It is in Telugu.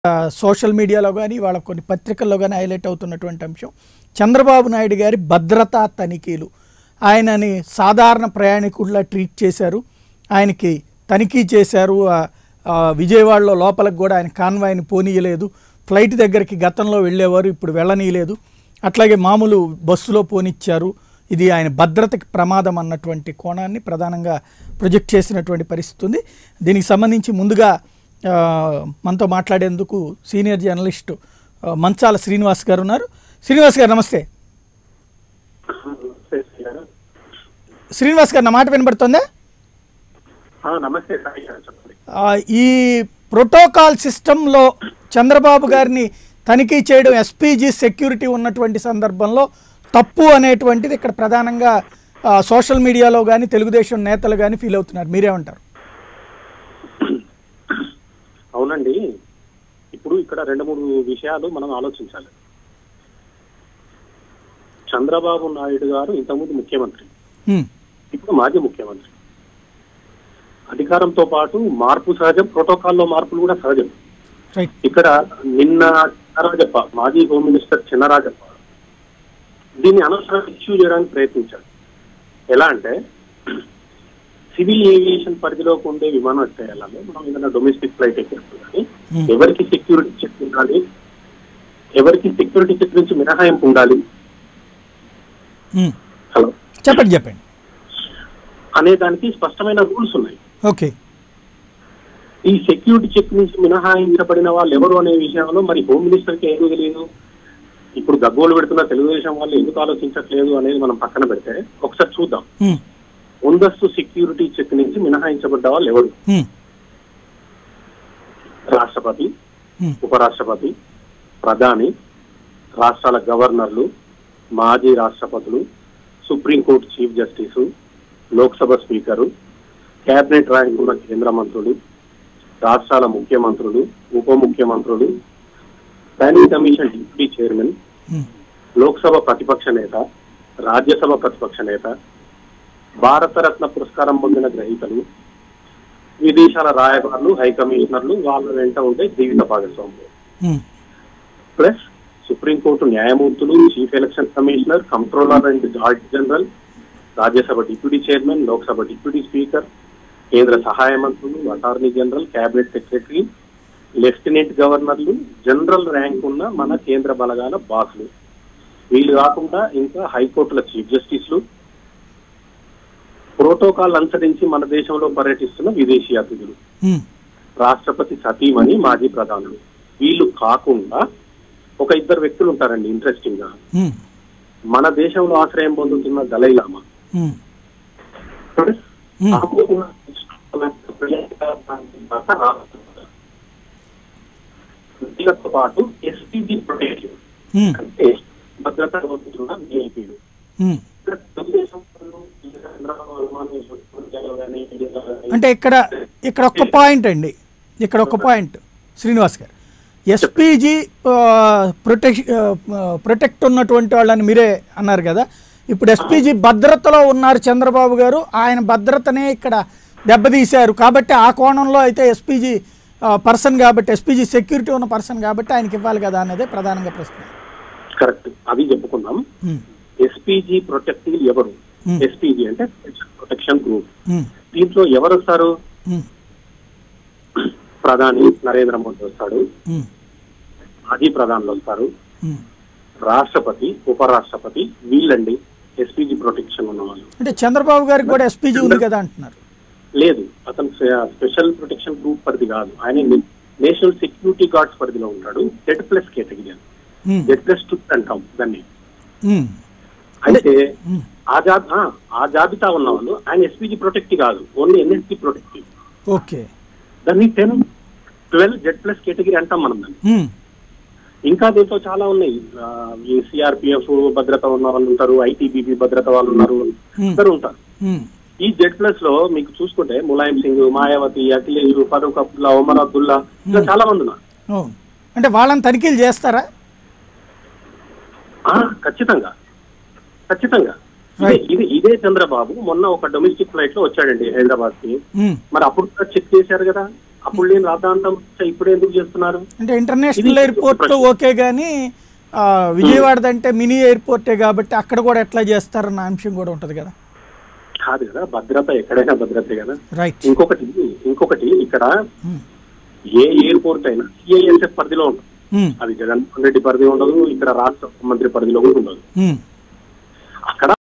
ఆ, సోషల్ మీడియాలో కానీ వాళ్ళ కొన్ని పత్రికల్లో కానీ హైలైట్ అవుతున్నటువంటి అంశం చంద్రబాబు నాయుడు గారి భద్రతా తనిఖీలు ఆయనని సాధారణ ప్రయాణికుడిలా ట్రీట్ చేశారు ఆయనకి తనిఖీ చేశారు ఆ, ఆ, విజయవాడలో లోపలికి కూడా ఆయన కాన్వాయ్ని పోనీయలేదు ఫ్లైట్ దగ్గరికి గతంలో వెళ్ళేవారు ఇప్పుడు వెళ్ళనీయలేదు అట్లాగే మామూలు బస్సులో పోనిచ్చారు ఇది ఆయన భద్రతకి ప్రమాదం అన్నటువంటి కోణాన్ని ప్రధానంగా ప్రొజెక్ట్ చేసినటువంటి పరిస్థితి ఉంది దీనికి సంబంధించి ముందుగా ఆ, మనతో మాట్లాడేందుకు సీనియర్ జర్నలిస్ట్ ఆ, మంచాల శ్రీనివాస్ గారు ఉన్నారు శ్రీనివాస్ గారు నమస్తే శ్రీనివాస్ గారు నా మాట వినబడుతుందా ఆ, నమస్తే సాయి గారు చెప్పండి ఆ, ఈ ప్రోటోకాల్ సిస్టంలో చంద్రబాబు గారిని తనిఖీ చేయడం ఎస్పీజీ సెక్యూరిటీ ఉన్నటువంటి సందర్భంలో తప్పు అనేటువంటిది ఇక్కడ ప్రధానంగా ఆ, సోషల్ మీడియాలో కానీ తెలుగుదేశం నేతలు కానీ ఫీల్ అవుతున్నారు మీరేమంటారు అవునండి ఇప్పుడు ఇక్కడ రెండు మూడు విషయాలు మనం ఆలోచించాలి చంద్రబాబు నాయుడు గారు ఇంతకుముందు ముఖ్యమంత్రి హ్మ్, ఇప్పుడు మాజీ ముఖ్యమంత్రి అధికారంతో పాటు మార్పు సహజం ప్రోటోకాల్లో మార్పులు కూడా సహజం రైట్ ఇక్కడ నిన్న చిన్నరాజప్ప మాజీ హోమ్ మినిస్టర్ చిన్నరాజప్ప దీన్ని అనవసరం ఇష్యూ చేయడానికి ప్రయత్నించాడు ఎలా అంటే సివిల్ ఏవియేషన్ పరిధిలోకి ఉండే విమానాశ్రయాలలో మనం ఏదైనా డొమెస్టిక్ ఫ్లైట్ ఎక్కినప్పుడు కానీ Hmm. ఎవరికి సెక్యూరిటీ చెక్ ఉండాలి ఎవరికి సెక్యూరిటీ చెక్ నుంచి మినహాయింపు ఉండాలి హ్మ్. హలో చెప్పండి చెప్పండి అనే దానికి స్పష్టమైన రూల్స్ ఉన్నాయి ఓకే ఈ సెక్యూరిటీ చెక్ నుంచి మినహాయించబడిన వాళ్ళు ఎవరు అనే విషయంలో మరి హోమ్ మినిస్టర్ కి ఎందుకు తెలియదు ఇప్పుడు గగ్గోలు పెడుతున్న తెలుగుదేశం వాళ్ళు ఎందుకు ఆలోచించట్లేదు అనేది మనం పక్కన పెడితే ఒకసారి చూద్దాం హ్మ్, ముందస్తు సెక్యూరిటీ చెక్ నుంచి మినహాయించబడ్డ వాళ్ళు ఎవరు హ్మ్, రాష్ట్రపతి హ్మ్, ఉపరాష్ట్రపతి ప్రధాని రాష్ట్రాల గవర్నర్లు మాజీ రాష్ట్రపతులు supreme court chief justice Lok Sabha speaker cabinet rank ఉన్న కేంద్ర మంత్రులు రాష్ట్రాల ముఖ్యమంత్రులు ఉప ముఖ్యమంత్రులు ప్లానింగ్ కమిషన్ డిప్యూటీ చైర్మన్ హ్మ్, లోక్సభ ప్రతిపక్ష నేత రాజ్యసభ ప్రతిపక్ష నేత భారతరత్న పురస్కారం పొందిన గ్రహీతలు విదేశాల రాయబారులు హై కమిషనర్లు వాళ్ళ వెంట ఉండే జీవిత భాగస్వాములు హ్మ్, ప్లస్ సుప్రీంకోర్టు న్యాయమూర్తులు chief election commissioner controller and audit general Rajya Sabha deputy chairman Lok Sabha deputy speaker కేంద్ర సహాయ మంత్రులు attorney general cabinet secretary lieutenant గవర్నర్లు జనరల్ ర్యాంక్ ఉన్న మన కేంద్ర బలగాల బాసులు వీళ్ళు కాకుండా ఇంకా హైకోర్టుల చీఫ్ జస్టిస్లు ప్రోటోకాల్ అనుసరించి మన దేశంలో పర్యటిస్తున్న విదేశీ అతిథులు హ్మ్, రాష్ట్రపతి సతీమణి మాజీ ప్రధానులు వీళ్ళు కాకుండా ఒక ఇద్దరు వ్యక్తులు ఉంటారండి ఇంట్రెస్టింగ్ గా హ్మ్, మన దేశంలో ఆశ్రయం పొందుతున్న దలైలామా హ్మ్, హ్మ్. వీళ్ళతో పాటు ఎస్పీజీ ప్రొటెక్షన్ హ్మ్, అంటే భద్రత పొందుతున్న విఐపీలు హ్మ్. ఇక్కడ తెలుగుదేశం వాళ్ళు ఈ చంద్రబాబు అనుమానం ఉద్యోగాలు కానీ, ఉద్యోగాలు కానీ అంటే ఇక్కడ ఇక్కడ ఒక్క పాయింట్ అండి ఇక్కడ ఒక పాయింట్ శ్రీనివాస్ గారు ఎస్పీజీ ప్రొటెక్ ప్రొటెక్ట్ ఉన్నటువంటి వాళ్ళని మీరే అన్నారు కదా ఇప్పుడు ఎస్పీజీ భద్రతలో ఉన్నారు చంద్రబాబు గారు ఆయన భద్రతనే ఇక్కడ దెబ్బతీశారు కాబట్టి ఆ కోణంలో అయితే ఎస్పీజీ పర్సన్ కాబట్టి ఎస్పీజీ సెక్యూరిటీ ఉన్న పర్సన్ కాబట్టి ఆయనకి ఇవ్వాలి కదా అనేది ప్రధానంగా ప్రశ్న కరెక్ట్ అది చెప్పుకుందాం ఉమ్, ఎస్పీజీ ప్రొటెక్టివ్ ఎవరు Hmm. ఎస్పీజీ అంటే ప్రొటెక్షన్ గ్రూప్ ఉమ్, దీంట్లో ఎవరు వస్తారు ఉమ్, ప్రధాని నరేంద్ర మోదీ వస్తాడు ఉమ్, మాజీ ప్రధానులు వస్తారు ఉమ్. రాష్ట్రపతి ఉపరాష్ట్రపతి వీళ్ళండి ఎస్పీజీ ప్రొటెక్షన్ ఉన్న వాళ్ళు అంటే చంద్రబాబు గారికి కూడా ఎస్పీజీ ఉంది కదా అంటున్నారు లేదు అతను స్పె- స్పెషల్ ప్రొటెక్షన్ గ్రూప్ పరిధి కాదు ఆయన నే- నేషనల్ సెక్యూరిటీ గార్డ్స్ పరిధిలో ఉంటాడు జెడ్ ప్లస్ కేటగిరీ అని ఉమ్, జెడ్ ప్లస్ టూ అంటాం దాన్ని ఉమ్, అయితే ఉమ్. ఆ జాబ్ ఆ, ఆ జాబితా ఉన్న వాళ్ళు ఆయన ఎస్పీజీ ప్రొటెక్ట్ కాదు ఓన్లీ ఎన్ఎస్పీ ప్రొటెక్టివ్ ఓకే దాన్ని ten twelve Z plus category అంటాం మనం దాన్ని ఉమ్, ఇంకా దీంట్లో చాలా ఉన్నాయి ఆ, ఈ సిఆర్పిఎఫ్ భద్రత ఉన్న వాళ్ళు ఉంటారు ఐటీబీపీ భద్రత వాళ్ళు ఉన్నారు అందరూ ఉంటారు ఉమ్, ఈ జెడ్ ప్లస్ లో మీకు చూసుకుంటే ములాయం సింగ్ మాయావతి అఖిలేష్ ఫరూక్ అబ్దుల్లా ఒమర్ అబ్దుల్లా ఇంకా చాలా మంది ఉన్నారు అవును అంటే వాళ్ళని తనిఖీలు చేస్తారా ఆ, ఖచ్చితంగా ఖచ్చితంగా ఇదే- Right. ఇది ఇదే చంద్రబాబు మొన్న ఒక డొమెస్టిక్ ఫ్లైట్ లో వచ్చాడండి హైదరాబాద్ కి ఉమ్, మరి అప్పుడు కూడా చెక్ చేశారు కదా అప్పుడు లేని రాద్ధాంతం ఇప్పుడు ఎందుకు చేస్తున్నారు అంటే ఇంటర్నేషనల్ ఇది ఎయిర్పోర్ట్ ప్రశ్న. ఓకే కానీ ఆ, విజయవాడది అంటే మినీ ఎయిర్పోర్టే కాబట్టి అక్కడ కూడా ఎట్లా చేస్తారన్న అంశం కూడా ఉంటుంది కదా కాదు కదా భద్రత ఎక్కడైనా భద్రతే కదా రైట్ ఇంకొకటి ఇంకొకటి ఇక్కడ ఏ ఎయిర్పోర్ట్ అయినా సిఐఎస్ఎఫ్ పరిధిలో ఉంటుంది అది జగన్మోహన్ రెడ్డి పరిధి ఉండదు ఇక్కడ రాష్ట్ర మంత్రి పరిధిలో కూడా ఉండదు అక్కడ